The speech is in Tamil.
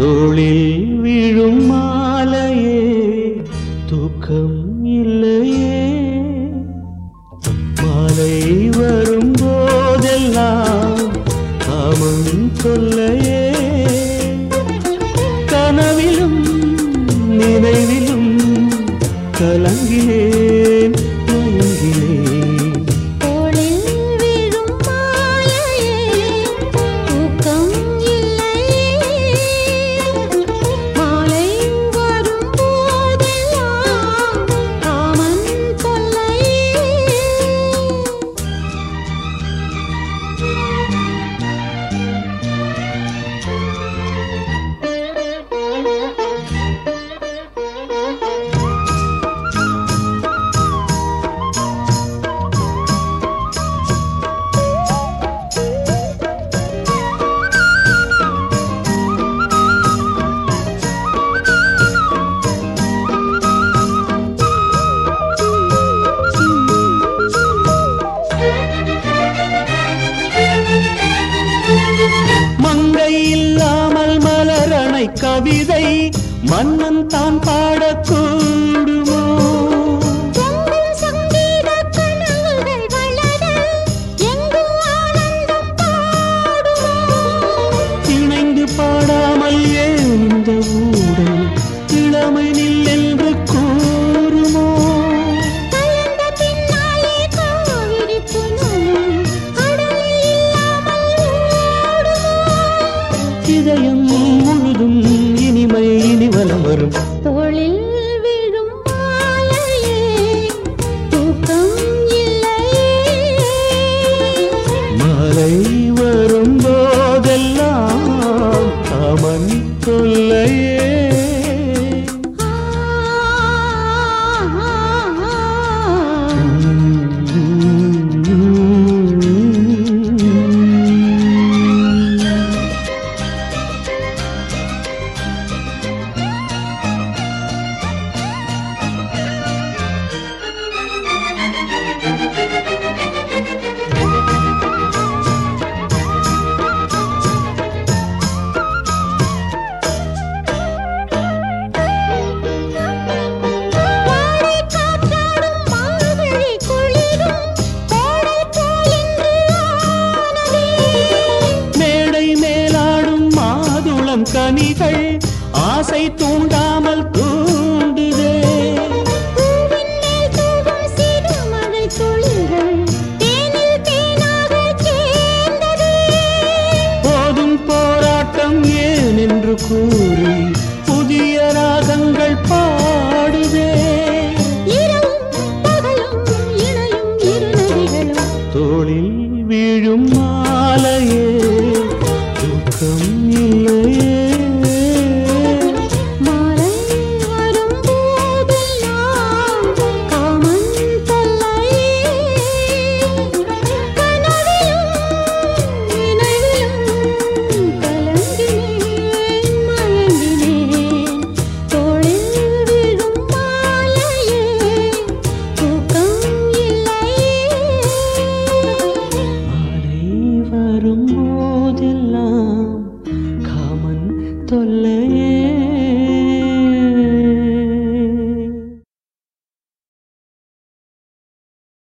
தோளில் விழும் மாலையே தூக்கம் இல்லையே மாலை வரும் போதெல்லாம் காமம் சொல்லையே கனவிலும் நினைவிலும் கலங்கினேன் மயங்கினேன் தோளில் விழும் மாலையே தூக்கம் இல்லையே மாலை வரும் போதெல்லாம் காமன் தொல்லையே மங்கை இல்லாமல் மலரணை கவிதை மன்னன் தான் பாடக்கூடுமோ பொங்கும் சங்கீத கனவுகள் வளர எங்கும் ஆனந்தம் பாடுமோ இணைந்து பாடாமல் ஏன் இந்த ஊடல் இளமை நில் என்று கூறுமோ கலந்த பின்னாலே காவிரி புனலும் கடலை இல்லாமல் ஓடுமோ இதயம் முழுதும் இனிமை இனிவலம் வரும் தோளில் விழும் மாலையே தூக்கம் இல்லையே மாலை வரும் போதெல்லாம் காமன் தொல்லையே வாடை காற்றாடும் மார்கழி குளிரும் கோடை போல் இன்று ஆனதே மேடை மேலாடும் மாதுளம் கனிகள் ஆசை தூண்டாமல் தூண்டுதே பூவின் மேல் தூவும் சிறு மழை துளிகள் தேனில் தேனாகச் சேர்ந்ததே போதும் போராட்டம் ஏன் என்று கூறி புதிய ராகங்கள் பாடுதே இரவும் பகலும் இணையும் இரு நதிகளும் தோளில் வீழும் மாலையே தூக்கம் இல்லையே மாலை வரும் போதெல்லாம் காமன் தொல்லையே கனவிலும் நினைவிலும் கலங்கினேன் மயங்கினேன் தோளில் விழும் மாலையே தூக்கம் இல்லையே மாலை வரும் போதெல்லாம் காமன் தொல்லையே